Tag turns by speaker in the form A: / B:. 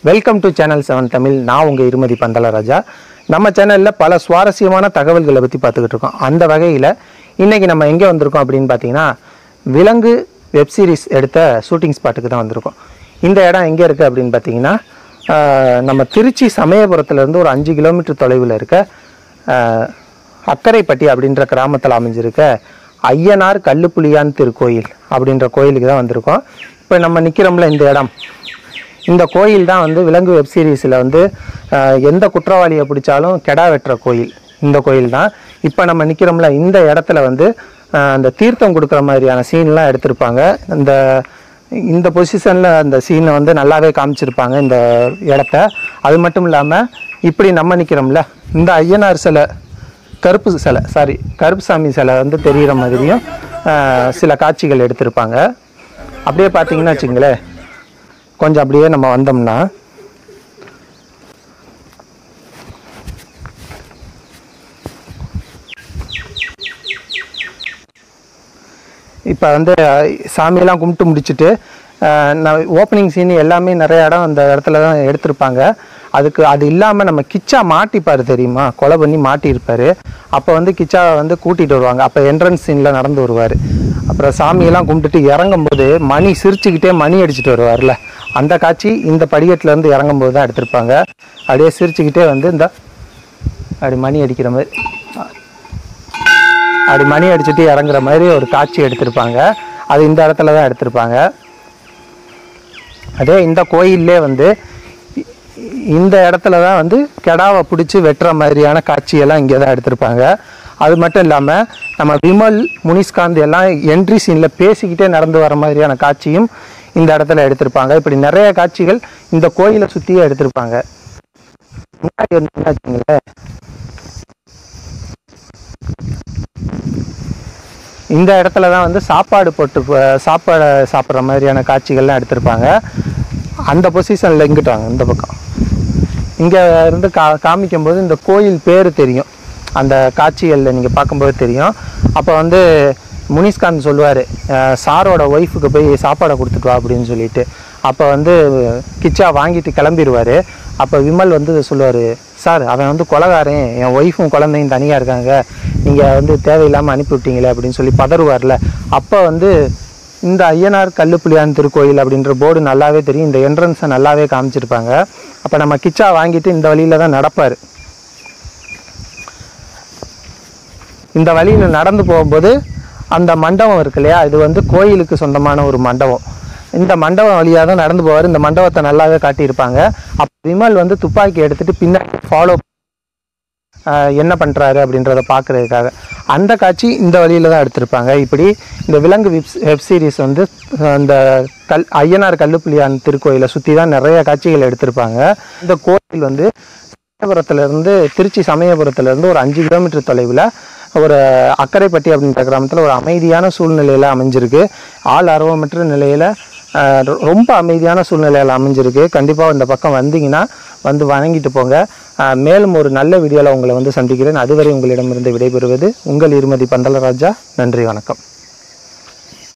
A: welcome to channel seven Tamil நான் உங்கள் இருமதி பந்தலராஜா நம்ம சேனலில் பல சுவாரஸ்யமான தகவல்களை பற்றி பார்த்துக்கிட்டு இருக்கோம் அந்த வகையில் இன்றைக்கி நம்ம எங்கே வந்திருக்கோம் அப்படின்னு பார்த்தீங்கன்னா விலங்கு வெப் சீரிஸ் எடுத்த ஷூட்டிங் ஸ்பாட்டுக்கு தான் வந்திருக்கோம் இந்த இடம் எங்கே இருக்குது அப்படின்னு பார்த்தீங்கன்னா ஆஹ், நம்ம திருச்சி சமயபுரத்துலேருந்து ஒரு அஞ்சு கிலோமீட்டர் தொலைவில் இருக்க ஆஹ், அக்கரைப்பட்டி அப்படின்ற கிராமத்தில் அமைஞ்சிருக்க ஐயனார் கல்லுப்புலியான் திருக்கோயில் அப்படின்ற கோயிலுக்கு தான் வந்திருக்கோம் இப்போ நம்ம நிற்கிறோம்ல இந்த இடம் இந்த கோயில் தான் வந்து விலங்கு வெப் சீரிஸில் வந்து ஆஹ், எந்த குற்றவாளியை பிடிச்சாலும் கெடா வெட்டுற கோயில் இந்த கோயில் தான் இப்போ நம்ம நிற்கிறோம்ல இந்த இடத்துல வந்து ஆஹ், அந்த தீர்த்தம் கொடுக்குற மாதிரியான சீன்லாம் எடுத்திருப்பாங்க இந்த இந்த பொசிஷனில் அந்த சீனை வந்து நல்லாவே காமிச்சிருப்பாங்க இந்த இடத்த அது மட்டும் இல்லாமல் இப்படி நம்ம நிற்கிறோம்ல இந்த ஐயனார் சிலை கருப்பு சிலை சாரி கருப்பு சாமி சிலை வந்து தெரிகிற மாதிரியும் ஆஹ், சில காட்சிகள் எடுத்திருப்பாங்க அப்படியே பார்த்தீங்கன்னா வச்சுங்களேன் கொஞ்சம் அப்படியே நம்ம வந்தோம்னா இப்போ வந்து அஹ், சாமியெல்லாம் கும்பிட்டு முடிச்சுட்டு அஹ், நான் ஓப்பனிங் சீன் எல்லாமே நிறைய இடம் அந்த இடத்துல தான் எடுத்திருப்பாங்க அதுக்கு அது இல்லாமல் நம்ம கிச்சா மாட்டிப்பார் தெரியுமா கொலை பண்ணி மாட்டியிருப்பார் அப்போ வந்து கிச்சாவை வந்து கூட்டிகிட்டு வருவாங்க அப்போ என்ட்ரன்ஸ் சீனில் நடந்து வருவார் அப்புறம் சாமியெல்லாம் கும்பிட்டுட்டு இறங்கும்போது மணி சிரிச்சுக்கிட்டே மணி அடிச்சுட்டு வருவார்ல அந்த காட்சி இந்த படிக்கட்டுலேருந்து இறங்கும்போது தான் எடுத்திருப்பாங்க அப்படியே சிரிச்சுக்கிட்டே வந்து இந்த அப்படி மணி அடிக்கிற மாதிரி அப்படி மணி அடிச்சுட்டு இறங்குற மாதிரி ஒரு காட்சி எடுத்திருப்பாங்க அது இந்த இடத்துல தான் எடுத்திருப்பாங்க அதே இந்த கோயில்லே வந்து இ- இந்த இடத்துல தான் வந்து கெடாவை பிடிச்சி வெட்டுற மாதிரியான காட்சியெல்லாம் இங்கே தான் எடுத்திருப்பாங்க அது மட்டும் இல்லாமல் நம்ம விமல் முனிஸ்காந்த் எல்லாம் என்ட்ரி சீனில் பேசிக்கிட்டே நடந்து வர மாதிரியான காட்சியும் இந்த இடத்துல எடுத்திருப்பாங்க இப்படி நிறைய காட்சிகள் இந்த கோயிலை சுற்றியே எடுத்திருப்பாங்க முன்னாடி வந்து என்ன வச்சுங்களேன் இந்த இடத்துல தான் வந்து சாப்பாடு போட்டு ப- சாப்பாடு சாப்பிட்ற மாதிரியான காட்சிகள்லாம் எடுத்திருப்பாங்க அந்த பொசிஷனில் இங்கிட்டு வாங்க இந்த பக்கம் இங்கே இருந்து கா காமிக்கும்போது இந்த கோயில் பேர் தெரியும் அந்த காட்சிகளில் நீங்கள் பார்க்கும்போது தெரியும் அப்போ வந்து முனிஸ்காந்த் சொல்லுவார் சாரோட ஒய்ஃபுக்கு போய் சாப்பாடை கொடுத்துட்டு வா அப்படின்னு சொல்லிட்டு அப்போ வந்து கிச்சா வாங்கிட்டு கிளம்பிடுவார் அப்போ விமல் வந்து சொல்லுவார் சார் அவன் வந்து கொலகாரன் என் ஒய்ஃபும் குழந்தையும் தனியாக இருக்காங்க நீங்கள் வந்து தேவையில்லாமல் அனுப்பி விட்டீங்களே அப்படின்னு சொல்லி பதறுவார்ல அப்போ வந்து இந்த ஐயனார் கல்லுப்புலியான் திருக்கோயில் அப்படின்ற போர்டு நல்லாவே தெரியும் இந்த என்ட்ரன்ஸை நல்லாவே காமிச்சிருப்பாங்க அப்போ நம்ம கிச்சா வாங்கிட்டு இந்த வழியில் தான் நடப்பார் இந்த வழியில் நடந்து போகும்போது அந்த மண்டபம் இருக்கு இல்லையா இது வந்து கோயிலுக்கு சொந்தமான ஒரு மண்டபம் இந்த மண்டபம் வழியாக தான் நடந்து போவார் இந்த மண்டபத்தை நல்லாவே காட்டியிருப்பாங்க அப்போ விமல் வந்து துப்பாக்கி எடுத்துட்டு பின்னாடி ஃபாலோ என்ன பண்ணுறாரு அப்படின்றத பார்க்குறதுக்காக அந்த காட்சி இந்த வழியில் தான் எடுத்திருப்பாங்க இப்படி இந்த விலங்கு வெப் வெப் சீரிஸ் வந்து அஹ், இந்த கல் ஐயனார் கல்லுப்புலியான் திருக்கோயிலை சுற்றி தான் நிறைய காட்சிகள் எடுத்திருப்பாங்க இந்த கோயில் வந்து சமயபுரத்துலேருந்து திருச்சி சமயபுரத்துலேருந்து ஒரு அஞ்சு கிலோமீட்டர் தொலைவில் ஒரு அக்கரைப்பட்டி அப்படின்ற கிராமத்தில் ஒரு அமைதியான சூழ்நிலையில் அமைஞ்சிருக்கு ஆள் அரவமற்ற நிலையில் ஆஹ் ரொ- ரொம்ப அமைதியான சூழ்நிலையில் அமைஞ்சிருக்கு கண்டிப்பாக இந்த பக்கம் வந்தீங்கன்னா வந்து வணங்கிட்டு போங்க ஆஹ் மேலும் ஒரு நல்ல வீடியோவில் உங்களை வந்து சந்திக்கிறேன் அதுவரை உங்களிடமிருந்து விடைபெறுவது உங்கள் இருமதி பந்தலராஜா நன்றி வணக்கம்